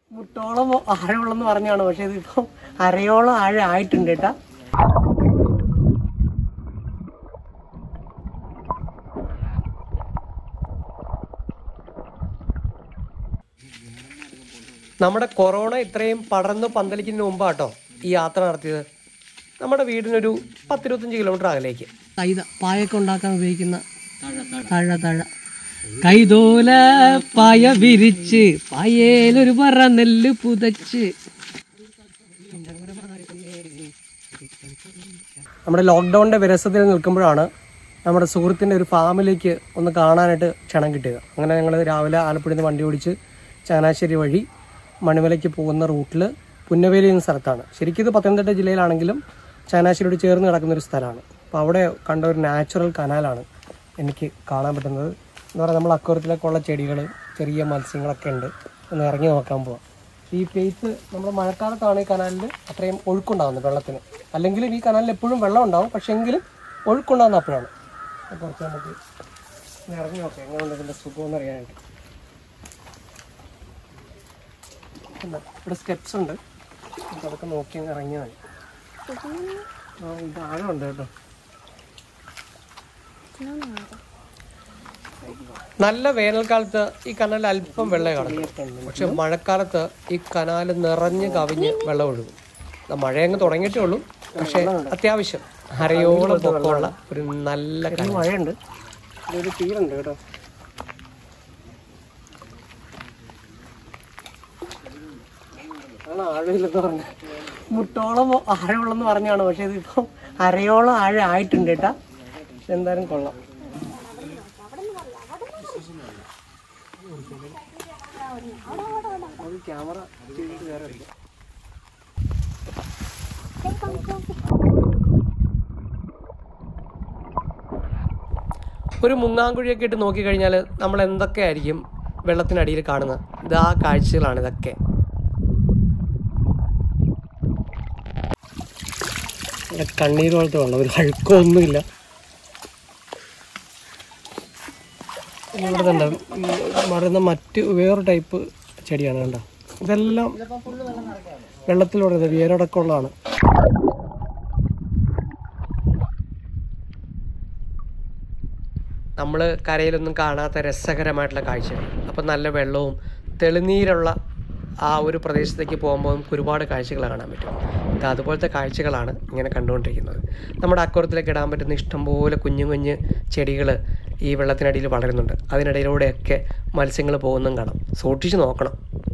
മുട്ടോളം ആഴമുള്ളെന്ന് പറഞ്ഞാണ് പക്ഷെ ഇതിപ്പോ അരയോളം ആഴം ആയിട്ടുണ്ട് കേട്ടാ നമ്മുടെ കൊറോണ ഇത്രയും പടർന്ന് പന്തലിക്കുന്നതിന് മുമ്പാട്ടോ ഈ യാത്ര നടത്തിയത് നമ്മുടെ വീടിനൊരു പത്തിരുപത്തഞ്ച് കിലോമീറ്റർ അകലേക്ക് തൈത പായൊക്കെ ഉണ്ടാക്കാൻ ഉപയോഗിക്കുന്ന തഴ തഴ കൈതോല പായ വിരിച്ച് പായേലൊരു പറ നെല്ല് പുതച്ച് നമ്മുടെ ലോക്ക്ഡൗണിന്റെ വിരസതയിൽ നിൽക്കുമ്പോഴാണ് നമ്മുടെ സുഹൃത്തിൻ്റെ ഒരു ഫാമിലേക്ക് ഒന്ന് കാണാനായിട്ട് ക്ഷണം കിട്ടിയത് അങ്ങനെ ഞങ്ങൾ രാവിലെ ആലപ്പുഴയിൽ നിന്ന് വണ്ടി ഓടിച്ച് ചങ്ങനാശ്ശേരി വഴി മണിമലയ്ക്ക് പോകുന്ന റൂട്ടിൽ പുന്നവേലി എന്ന സ്ഥലത്താണ് ശരിക്കും ഇത് പത്തനംതിട്ട ജില്ലയിലാണെങ്കിലും ചങ്ങനാശ്ശേരിയോട് ചേർന്ന് കിടക്കുന്ന ഒരു സ്ഥലമാണ് അപ്പോൾ അവിടെ കണ്ട ഒരു നാച്ചുറൽ കനാലാണ് എനിക്ക് കാണാൻ പറ്റുന്നത് എന്ന് പറഞ്ഞാൽ നമ്മൾ അക്വരത്തിലേക്കുള്ള ചെടികൾ ചെറിയ മത്സ്യങ്ങളൊക്കെ ഉണ്ട് ഒന്ന് ഇറങ്ങി നോക്കാൻ പോവാം ഈ പെയ്ത്ത് നമ്മൾ മഴക്കാലത്താണ് ഈ കനാലിൽ അത്രയും ഒഴുക്കുണ്ടാകുന്നത് വെള്ളത്തിന് അല്ലെങ്കിലും ഈ കനാലിൽ എപ്പോഴും വെള്ളം ഉണ്ടാവും പക്ഷെ എങ്കിലും ഒഴുക്കുണ്ടാകുന്ന അപ്പോഴാണ് അപ്പോൾ കുറച്ച് നമുക്ക് ഒന്ന് ഇറങ്ങി നോക്കാം എങ്ങനെയുണ്ട് ഇതിൻ്റെ സുഖം എന്ന് അറിയാനായിട്ട് ഉണ്ട്. ഇവിടെ സ്റ്റെപ്സ് ഉണ്ട് നമുക്ക് അതൊക്കെ നോക്കി അങ്ങ് ഇറങ്ങിയാൽ മതി ആ ഇത് ആഴമുണ്ട് കേട്ടോ നല്ല വേനൽക്കാലത്ത് ഈ കനാലിൽ അല്പം വെള്ളം കാണും പക്ഷെ മഴക്കാലത്ത് ഈ കനാല് നിറഞ്ഞ് കവിഞ്ഞ് വെള്ളം ഒഴുകും ദാ മഴയങ്ങ് തുടങ്ങിയിട്ടേ ഉള്ളൂ പക്ഷെ അത്യാവശ്യം അരയോളം പൊക്കമുള്ള ഒരു നല്ല മഴയുണ്ട് ഇതൊരു തീരുണ്ട് കേട്ടോ ആണ് ആഴമില്ലെന്ന് പറഞ്ഞ മുട്ടോളം ആഴമുള്ളെന്ന് പറഞ്ഞാണ് പക്ഷെ ഇതിപ്പോ അരയോളം ആഴം ആയിട്ടുണ്ട് കേട്ടാ പക്ഷെ എന്തായാലും കൊള്ളാം അത് ക്യാമറ ചെയ്തിട്ട് വേറെ എടുക്കാം ഒരു മുങ്ങാങ്കുഴിയൊക്കെ ഇട്ട് നോക്കിക്കഴിഞ്ഞാൽ നമ്മൾ എന്തൊക്കെയായിരിക്കും വെള്ളത്തിനടിയിൽ കാണുന്നത് ഇതാ കാഴ്ചകളാണ് ഇതൊക്കെ ഇവിടെ കണ്ണീർ പോലത്തെ വെള്ളം ഒരു അഴുക്കൊന്നുമില്ല ഇവിടെ തന്നെ മറുന്ന മറ്റ് വേറെ ടൈപ്പ് ചെടിയാണ് കണ്ട ഇതെല്ലാം വെള്ളത്തിലൂടെ വേരടക്കമുള്ളതാണ് നമ്മൾ കരയിലൊന്നും കാണാത്ത രസകരമായിട്ടുള്ള കാഴ്ചകൾ അപ്പം നല്ല വെള്ളവും തെളിനീരുള്ള ആ ഒരു പ്രദേശത്തേക്ക് പോകുമ്പോൾ നമുക്ക് ഒരുപാട് കാഴ്ചകൾ കാണാൻ പറ്റും ഇത് അതുപോലത്തെ കാഴ്ചകളാണ് ഇങ്ങനെ കണ്ടുകൊണ്ടിരിക്കുന്നത് നമ്മുടെ അക്കുറത്തിലേക്ക് ഇടാൻ പറ്റുന്ന ഇഷ്ടംപോലെ കുഞ്ഞു കുഞ്ഞ് ചെടികൾ ഈ വെള്ളത്തിനടിയിൽ വളരുന്നുണ്ട് അതിനിടയിലൂടെയൊക്കെ മത്സ്യങ്ങൾ പോകുന്നതും കാണാം സൂക്ഷിച്ച് നോക്കണം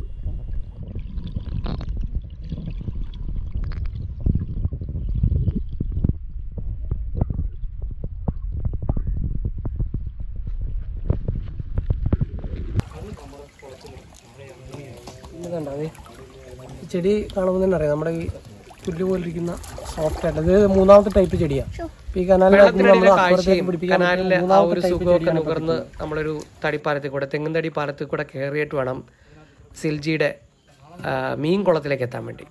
ഇത് കണ്ടോ അതെ ഈ ചെടി കാണുമ്പോൾ തന്നെ അറിയാം നമ്മുടെ ഈ പുല്ല് പോലിരിക്കുന്ന സോഫ്റ്റ് ആയിട്ട് ഇത് മൂന്നാമത്തെ ടൈപ്പ് ചെടിയാണ് ഇപ്പൊ ഈ കനാലിലെ കനാലിലെ ആ ഒരു സുഖമൊക്കെ നുകർന്ന് നമ്മളൊരു തടിപ്പാലത്തിൽ കൂടെ തെങ്ങും തടി പാലത്തിൽ കൂടെ കയറിയിട്ട് വേണം സിൽജിയുടെ ആ, മീൻ കുളത്തിലേക്ക് എത്താൻ വേണ്ടി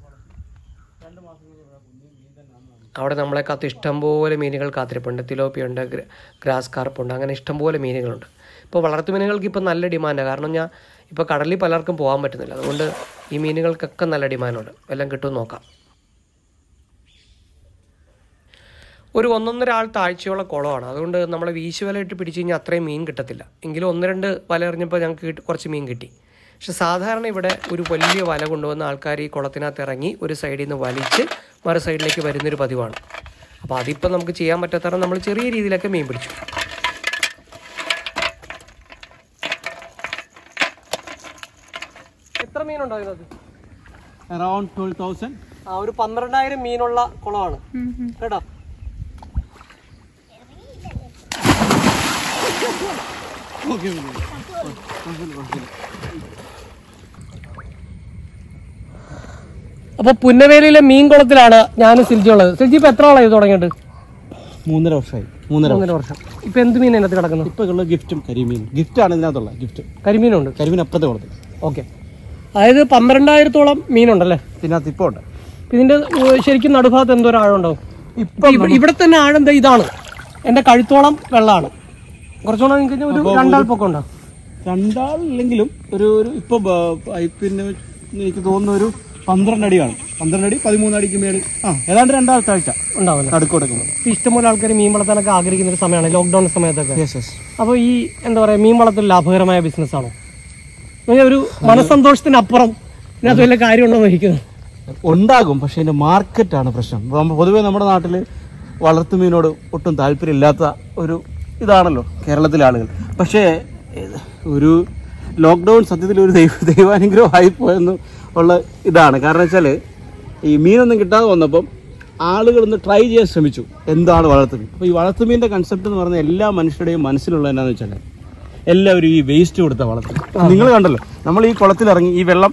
അവിടെ നമ്മളെ കാത്ത് ഇഷ്ടംപോലെ മീനുകൾ കാത്തിരിപ്പുണ്ട് തിലോപ്പിയുണ്ട് ഗ്ര- ഗ്രാസ് കാർപ്പുണ്ട് അങ്ങനെ ഇഷ്ടംപോലെ മീനുകളുണ്ട് ഇപ്പോൾ വളർത്തു മീനുകൾക്ക് ഇപ്പോൾ നല്ല ഡിമാൻഡാണ് കാരണം ഞാൻ ഇപ്പോൾ കടലിൽ പലർക്കും പോകാൻ പറ്റുന്നില്ല അതുകൊണ്ട് ഈ മീനുകൾക്കൊക്കെ നല്ല ഡിമാൻഡുണ്ട് എല്ലാം കിട്ടുമെന്ന് നോക്കാം ഒരു ഒന്നൊന്നര ആൾ താഴ്ചയുള്ള കുളമാണ് അതുകൊണ്ട് നമ്മൾ വീശുവല ഇട്ട് പിടിച്ചു കഴിഞ്ഞാൽ അത്രയും മീൻ കിട്ടത്തില്ല എങ്കിലും ഒന്ന് രണ്ട് വല എറിഞ്ഞപ്പോൾ ഞങ്ങൾക്ക് കിട്ടി- കുറച്ച് മീൻ കിട്ടി പക്ഷെ സാധാരണ ഇവിടെ ഒരു വലിയ വല കൊണ്ടുവന്ന ആൾക്കാർ ഈ കുളത്തിനകത്ത് ഇറങ്ങി ഒരു സൈഡിൽ നിന്ന് വലിച്ച് മറു സൈഡിലേക്ക് വരുന്നൊരു പതിവാണ് അപ്പോൾ അതിപ്പോൾ നമുക്ക് ചെയ്യാൻ പറ്റാത്തതാണ് നമ്മൾ ചെറിയ രീതിയിലൊക്കെ മീൻ പിടിച്ചു എത്ര മീനുണ്ടോ ഇതിനകത്ത് around 12,000. ആ ഒരു പന്ത്രണ്ടായിരം മീനുള്ള കുളമാണ് കേട്ടോ Okay, okay. അപ്പൊ പുന്നവേലിയിലെ മീൻ കുളത്തിലാണ് ഞാൻ സിൽജി ഉള്ളത് സിൽജി ഇപ്പൊ എത്ര ആളായി ഇത് തുടങ്ങിയിട്ട് മൂന്നര വർഷമായി മൂന്നര മൂന്നര വർഷം ഇപ്പൊ എന്ത് മീൻ അതിനകത്ത് കിടക്കുന്നു ഇപ്പൊ ഉള്ള ഗിഫ്റ്റും കരിമീനും ഗിഫ്റ്റാണ് ഇതിനകത്തുള്ള ഗിഫ്റ്റ് കരിമീനുണ്ട് കരിമീൻ അപ്പുറത്തെ കൊടുത്തു ഓക്കെ അതായത് പന്ത്രണ്ടായിരത്തോളം മീനുണ്ടല്ലേ ഇതിനകത്ത് ഇപ്പോൾ ഉണ്ട് ഇപ്പൊ ഇതിന്റെ ഏർ, ശരിക്കും നടുഭാഗത്ത് എന്തോ ഒരു ആഴം ഉണ്ടാവും ഇപ്പൊ ഇവ- ഇവിടെ തന്നെ ആഴം ദേ ഇതാണ് എന്റെ കഴുത്തോളം വെള്ളമാണ് കുറച്ചുകൂടെ നിങ്ങൾക്ക് ഒരു രണ്ടാൾ പൊക്കം ഉണ്ടോ രണ്ടാളില്ലെങ്കിലും ഒരു ഒരു ഇപ്പൊ ബ- പൈപ്പിന് എനിക്ക് തോന്നുന്ന ഒരു പന്ത്രണ്ട് അടി കാണും പന്ത്രണ്ട് അടി പതിമൂന്ന് അടിക്ക് മേളിൽ ആ ഏതാണ്ട് രണ്ടാമത്തെ ആഴ്ച ഉണ്ടാവില്ല നടുക്ക് കൊടുക്കുന്നത് ഇപ്പൊ ഇഷ്ടംപോലെ ആൾക്കാർ മീൻ വളർത്താനൊക്കെ ആഗ്രഹിക്കുന്ന ഒരു സമയമാണ് ലോക്ക്ഡൌൺ സമയത്തൊക്കെ യെസ് യെസ് അപ്പോൾ ഈ എന്താ പറയാ മീൻ വളർത്തൽ ലാഭകരമായ ബിസിനസ് ആണോ ഇങ്ങനെ ഒരു മനസ്സന്തോഷത്തിനപ്പുറം ഇതിനകത്ത് വല്ല കാര്യമുണ്ടോ എന്ന് ഇരിക്കുന്നത് ഉണ്ടാകും പക്ഷെ അതിന്റെ മാർക്കറ്റാണ് പ്രശ്നം നമ്മ- പൊതുവെ നമ്മുടെ നാട്ടിൽ വളർത്തുമീനോട് ഒട്ടും താല്പര്യമില്ലാത്ത ഒരു ഇതാണല്ലോ കേരളത്തിലെ ആളുകൾ പക്ഷേ ഏത് ഒരു ലോക്ക്ഡൗൺ സത്യത്തിൽ ഒരു ദൈവ ദൈവാനുഗ്രഹമായി പോയെന്ന് ഉള്ള ഇതാണ് കാരണം വെച്ചാൽ ഈ മീനൊന്നും കിട്ടാതെ വന്നപ്പം ആളുകളൊന്ന് ട്രൈ ചെയ്യാൻ ശ്രമിച്ചു എന്താണ് വളർത്തുമീൻ അപ്പോൾ ഈ വളർത്തുമീൻ്റെ കൺസെപ്റ്റ് എന്ന് പറഞ്ഞാൽ എല്ലാ മനുഷ്യരുടെയും മനസ്സിലുള്ള എന്നാന്ന് വെച്ചാൽ എല്ലാവരും ഈ വേസ്റ്റ് കൊടുത്ത വളർത്തും നിങ്ങൾ കണ്ടല്ലോ നമ്മൾ ഈ കുളത്തിലിറങ്ങി ഈ വെള്ളം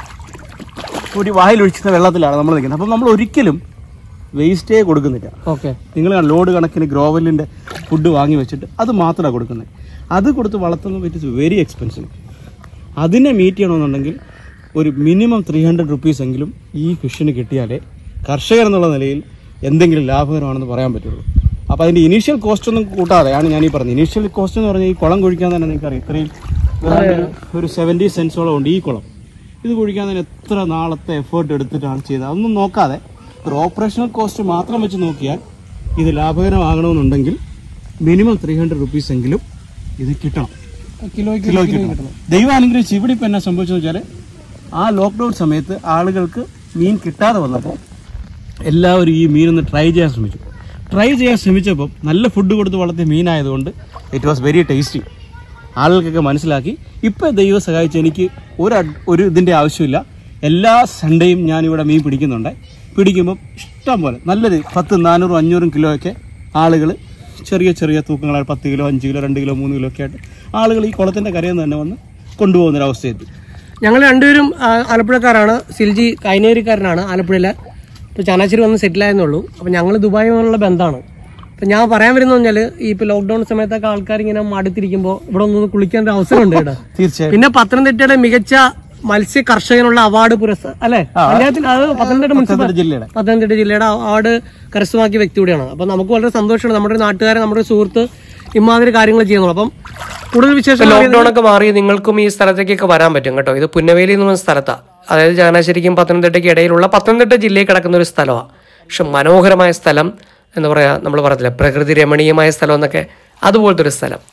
ഒരു വായിൽ ഒഴിച്ചിരുന്ന വെള്ളത്തിലാണ് നമ്മൾ നിൽക്കുന്നത് അപ്പം നമ്മൾ ഒരിക്കലും വേസ്റ്റേ കൊടുക്കുന്നില്ല ഓക്കെ നിങ്ങൾ ലോഡ് കണക്കിന് ഗ്രോവലിൻ്റെ ഫുഡ് വാങ്ങി വെച്ചിട്ട് അത് മാത്രമാണ് കൊടുക്കുന്നത് അത് കൊടുത്ത് വളർത്തുന്നത് ഇറ്റ് വെരി എക്സ്പെൻസീവ് അതിനെ മീറ്റ് ചെയ്യണമെന്നുണ്ടെങ്കിൽ ഒരു മിനിമം ത്രീ ഹൺഡ്രഡ് റുപ്പീസ് എങ്കിലും ഈ ഫിഷിന് കിട്ടിയാലേ കർഷകർ എന്നുള്ള നിലയിൽ എന്തെങ്കിലും ലാഭകരമാണെന്ന് പറയാൻ പറ്റുള്ളൂ അപ്പോൾ അതിൻ്റെ ഇനീഷ്യൽ കോസ്റ്റ് ഒന്നും കൂട്ടാതെയാണ് ഞാൻ ഈ പറഞ്ഞത് ഇനീഷ്യൽ കോസ്റ്റ് എന്ന് പറഞ്ഞാൽ ഈ കുളം കുഴിക്കാൻ തന്നെ നിങ്ങൾക്കറിയാം ഇത്രയും ഏതാണ്ട് ഒരു സെവൻറ്റി സെൻസോളം ഉണ്ട് ഈ കുളം ഇത് കുഴിക്കാൻ തന്നെ എത്ര നാളത്തെ എഫേർട്ട് എടുത്തിട്ടാണ് ചെയ്തത് അതൊന്നും നോക്കാതെ ഒരു ഓപ്പറേഷണൽ കോസ്റ്റ് മാത്രം വെച്ച് നോക്കിയാൽ ഇത് ലാഭകരമാകണമെന്നുണ്ടെങ്കിൽ മിനിമം ത്രീ ഹൺഡ്രഡ് റുപ്പീസ് എങ്കിലും ഇത് കിട്ടണം കിലോയ്ക്ക് കിലോ കിട്ടണം ദൈവം അനുഗ്രഹിച്ച് ഇവിടെ ഇപ്പം എന്നാ സംഭവിച്ചെന്ന് വെച്ചാൽ ആ ലോക്ക്ഡൗൺ സമയത്ത് ആളുകൾക്ക് മീൻ കിട്ടാതെ വന്നപ്പോൾ എല്ലാവരും ഈ മീനൊന്ന് ട്രൈ ചെയ്യാൻ ശ്രമിച്ചു ട്രൈ ചെയ്യാൻ ശ്രമിച്ചപ്പം നല്ല ഫുഡ് കൊടുത്ത് വളർത്തിയ മീനായതുകൊണ്ട് ഇറ്റ് വാസ് വെരി ടേസ്റ്റി ആളുകൾക്കൊക്കെ മനസ്സിലാക്കി ഇപ്പം ദൈവം സഹായിച്ച് എനിക്ക് ഒരു അഡ്- ഒരു ഇതിൻ്റെ ആവശ്യമില്ല എല്ലാ സൺഡേയും ഞാനിവിടെ മീൻ പിടിക്കുന്നുണ്ട് പിടിക്കുമ്പം ഇഷ്ടം പോലെ നല്ലൊരു പത്ത് നാനൂറും അഞ്ഞൂറും കിലോ ഒക്കെ ആളുകൾ ചെറിയ ചെറിയ തൂക്കങ്ങളായി പത്ത് കിലോ അഞ്ച് കിലോ രണ്ട് കിലോ മൂന്ന് കിലോ ഒക്കെ ആയിട്ട് ആളുകൾ ഈ കുളത്തിൻ്റെ കരയിൽ നിന്ന് തന്നെ വന്ന് കൊണ്ടുപോകുന്നൊരവസ്ഥയെത്തി ഞങ്ങൾ രണ്ടുപേരും ആ, ആലപ്പുഴക്കാരാണ് സിൽജി കൈനേരിക്കാരനാണ് ആലപ്പുഴയിലെ ഇപ്പോൾ ചാനാശ്ശേരി വന്ന് സെറ്റിൽ ആയെന്നുള്ളൂ അപ്പോൾ ഞങ്ങൾ ദുബായുമായുള്ള ബന്ധമാണ് അപ്പം ഞാൻ പറയാൻ വരുന്നത് പറഞ്ഞാൽ ഈ ഇപ്പോൾ ലോക്ക്ഡൗൺ സമയത്തൊക്കെ ആൾക്കാർ ഇങ്ങനെ മടുത്തിരിക്കുമ്പോൾ ഇവിടെ ഒന്ന് അവസരം ഒരു അവസരമുണ്ട് കേട്ടോ തീർച്ചയായും പിന്നെ പത്തനംതിട്ടയുടെ മികച്ച മത്സ്യ കർഷകനുള്ള അവാർഡ് പുരസ്കാരം അല്ലെ പഞ്ചായത്തിൽ അത് പത്തനംതിട്ട മുനിസിപ്പൽ പത്തനംതിട്ട ജില്ലയുടെ പത്തനംതിട്ട ജില്ലയുടെ അവാർഡ് കരസ്ഥമാക്കിയ വ്യക്തി കൂടിയാണ് അപ്പം നമുക്ക് വളരെ സന്തോഷമാണ് നമ്മുടെ ഒരു നാട്ടുകാരൻ നമ്മുടെ ഒരു സുഹൃത്ത് ഇമാതിരി കാര്യങ്ങൾ ചെയ്യുന്നു അപ്പം കൂടുതൽ വിശേഷം ലോക്ക്ഡൌൺ ഒക്കെ മാറി നിങ്ങൾക്കും ഈ സ്ഥലത്തേക്കൊക്കെ വരാൻ പറ്റും കേട്ടോ ഇത് പുന്നവേലി എന്ന് പറഞ്ഞ സ്ഥലത്താണ് അതായത് ചങ്ങനാശ്ശേരിക്കും പത്തനംതിട്ടയ്ക്ക് ഇടയിലുള്ള പത്തനംതിട്ട ജില്ലയിൽ കിടക്കുന്ന ഒരു സ്ഥലമാണ് പക്ഷെ മനോഹരമായ സ്ഥലം എന്താ പറയുക നമ്മൾ പറയത്തില്ല പ്രകൃതി രമണീയമായ സ്ഥലം എന്നൊക്കെ അതുപോലത്തെ ഒരു സ്ഥലം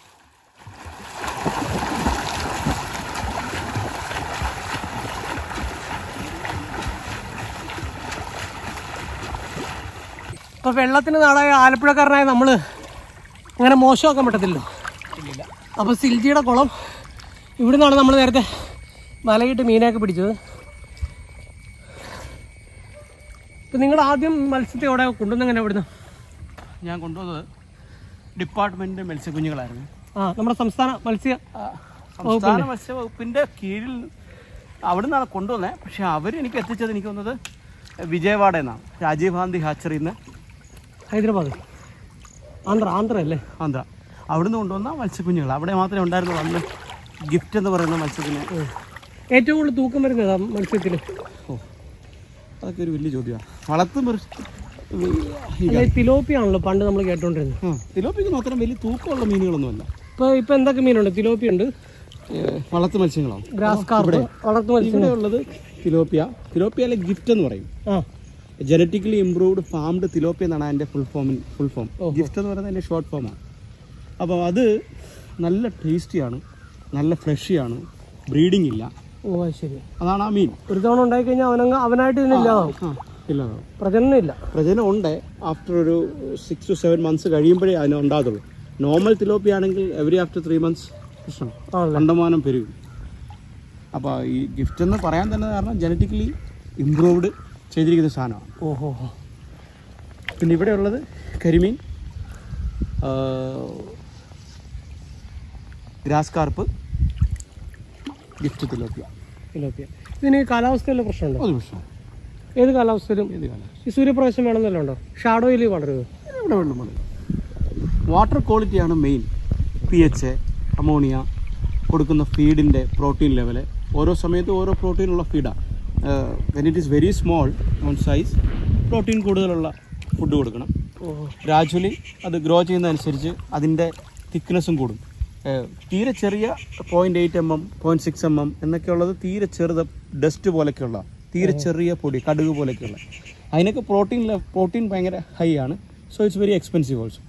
ഇപ്പൊ വെള്ളത്തിന് നാളായ ആലപ്പുഴക്കാരനായ നമ്മള് അങ്ങനെ മോശമാക്കാൻ പറ്റത്തില്ലല്ലോ അപ്പൊ സിൽജിയുടെ കുളം ഇവിടുന്നാണ് നമ്മൾ നേരത്തെ മലയിട്ട് മീനൊക്കെ പിടിച്ചത് ഇപ്പൊ നിങ്ങൾ ആദ്യം മത്സ്യത്തെ എവിടെ കൊണ്ടുവന്നെങ്ങനെ ഇവിടുന്ന് ഞാൻ കൊണ്ടുവന്നത് ഡിപ്പാർട്ട്മെന്റ് മത്സ്യക്കുഞ്ഞുങ്ങളായിരുന്നു ആ നമ്മുടെ സംസ്ഥാന മത്സ്യ സംസ്ഥാന മത്സ്യവകുപ്പിന്റെ കീഴിൽ അവിടെ നിന്നാണ് കൊണ്ടുവന്നത് പക്ഷെ അവർ എനിക്ക് എത്തിച്ചത് എനിക്ക് തോന്നുന്നത് വിജയവാഡ എന്നാണ് രാജീവ് ഗാന്ധി ഹാച്ചറിയിൽ നിന്ന് ഹൈദരാബാദ് ആന്ധ്ര ആന്ധ്ര അല്ലേ ആന്ധ്ര അവിടുന്ന് കൊണ്ടുവന്ന മത്സ്യക്കുഞ്ഞുങ്ങൾ അവിടെ മാത്രമേ ഉണ്ടായിരുന്നുള്ളൂ അന്ന് ഗിഫ്റ്റ് എന്ന് പറയുന്ന മത്സ്യത്തിന് ഏറ്റവും കൂടുതൽ തൂക്കം വരുന്നത് മത്സ്യത്തിന് ഓ അതൊക്കെ ഒരു വലിയ ചോദ്യമാണ് വളർത്തും അല്ലെ തിലോപ്പിയാണല്ലോ പണ്ട് നമ്മൾ കേട്ടോണ്ടിരുന്നത് തിലോപ്പിക്ക് മാത്രം വലിയ തൂക്കമുള്ള മീനുകളൊന്നുമല്ല ഇപ്പൊ ഇപ്പൊ എന്തൊക്കെ മീനുണ്ട് തിലോപ്പി ഉണ്ട് വളർത്തു മത്സ്യങ്ങളാണ് ഗ്രാസ് കാർപ്പ് വളർത്തു മത്സ്യം ഇവിടെ ഉള്ളത് തിലോപ്പിയ തിലോപ്പിയയിലെ ഗിഫ്റ്റ് എന്ന് പറയും ആ ജനറ്റിക്കലി ഇംപ്രൂവ്ഡ് ഫാംഡ് തിലോപ്പിയ എന്നാണ് അതിൻ്റെ ഫുൾ ഫോമിൻ ഫുൾ ഫോം ഗിഫ്റ്റ് എന്ന് പറയുന്നത് അതിൻ്റെ ഷോർട്ട് ഫോമാണ് അപ്പോൾ അത് നല്ല ടേസ്റ്റിയാണ് നല്ല ഫ്രഷിയാണ് ബ്രീഡിംഗ് ഇല്ല ഓ അത് ശരി അതാണ് ആ മീൻ ഒരു തവണ ഉണ്ടായി കഴിഞ്ഞാൽ അവനങ്ങ് അവനായിട്ട് ഇതിന് ഇല്ലാതാവും ആ ഇല്ല പ്രജനനം ഇല്ല പ്രജനം ഉണ്ട് ആഫ്റ്റർ ഒരു സിക്സ് ടു സെവൻ മന്ത്സ് കഴിയുമ്പോഴേ അതിന് ഉണ്ടാകത്തുള്ളൂ നോർമൽ തിലോപ്പി ആണെങ്കിൽ എവറി ആഫ്റ്റർ ത്രീ മന്ത്സ് പ്രശ്നം ആണല്ലേ കണ്ടമാനം പെരുകും അപ്പോൾ ഈ ഗിഫ്റ്റ് എന്ന് പറയാൻ തന്നെ കാരണം ജനറ്റിക്കലി ഇംപ്രൂവ്ഡ് ചെയ്തിരിക്കുന്ന സാധനമാണ് ഓഹോ പിന്നെ ഇവിടെ ഉള്ളത് കരിമീൻ ആ, grass carp GIFT tilapia tilapia ഇതിന് കാലാവസ്ഥയിലെ പ്രശ്നമുണ്ടോ ഒരു പ്രശ്നം ഏത് കാലാവസ്ഥയിലും ഏത് കാലം ഈ സൂര്യപ്രകാശം വേണമെന്നല്ലോ ഉണ്ടോ ഷാഡോയിൽ വളരുത് ഇവിടെ വെള്ളം മതി വാട്ടർ ക്വാളിറ്റിയാണ് മെയിൻ പി എച്ച് അമോണിയ കൊടുക്കുന്ന ഫീഡിൻ്റെ പ്രോട്ടീൻ ലെവല് ഓരോ സമയത്തും ഓരോ പ്രോട്ടീനുള്ള ഫീഡാണ് when it is very small on size protein കൂടുതലുള്ള ഫുഡ് കൊടുക്കണം ഓ ഗ്രാജുവലി അത് ഗ്രോ ചെയ്യുന്നതനുസരിച്ച് അതിൻ്റെ തിക്നെസ്സും കൂടും ഏഹ്, തീരെ ചെറിയ point eight M M point six M M എന്നൊക്കെയുള്ളത് തീരെ ചെറുത് ഡസ്റ്റ് പോലെയൊക്കെയുള്ള തീരെ ചെറിയ പൊടി കടുക് പോലെയൊക്കെയുള്ള അതിനൊക്കെ പ്രോട്ടീൻ പ്രോട്ടീൻ ഭയങ്കര ഹൈ ആണ് so it's very expensive also